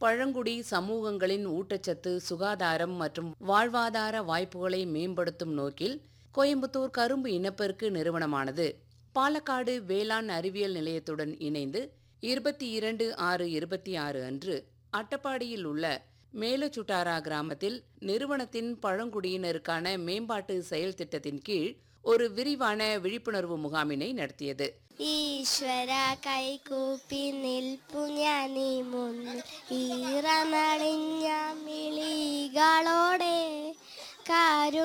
பழங்குடி சமூகங்களின் ஊட்டச்சத்து சுகாதாரம் மற்றும் வாழ்வாதார வாய்ப்புகளை மேம்படுத்தும் நோக்கில் கோயம்புத்தூர் கரும்பு இனப்பெருக்கு நிறுவனமானது பாலக்காடு வேளாண் அறிவியல் நிலையத்துடன் இணைந்து இருபத்தி இரண்டு ஆறு இருபத்தி ஆறு அன்று அட்டப்பாடியில் உள்ள மேலச்சுட்டாரா கிராமத்தில் நிறுவனத்தின் பழங்குடியினருக்கான மேம்பாட்டு செயல் திட்டத்தின் கீழ் ஒரு விரிவான விழிப்புணர்வு முகாமினை நடத்தியது ഈശ്വര കൈകൂപ്പി നിൽപ്പു ഞാൻ ഈ മുന്നിൽ ഈറനണിഞ്ഞ മിളികളോടെ കാരു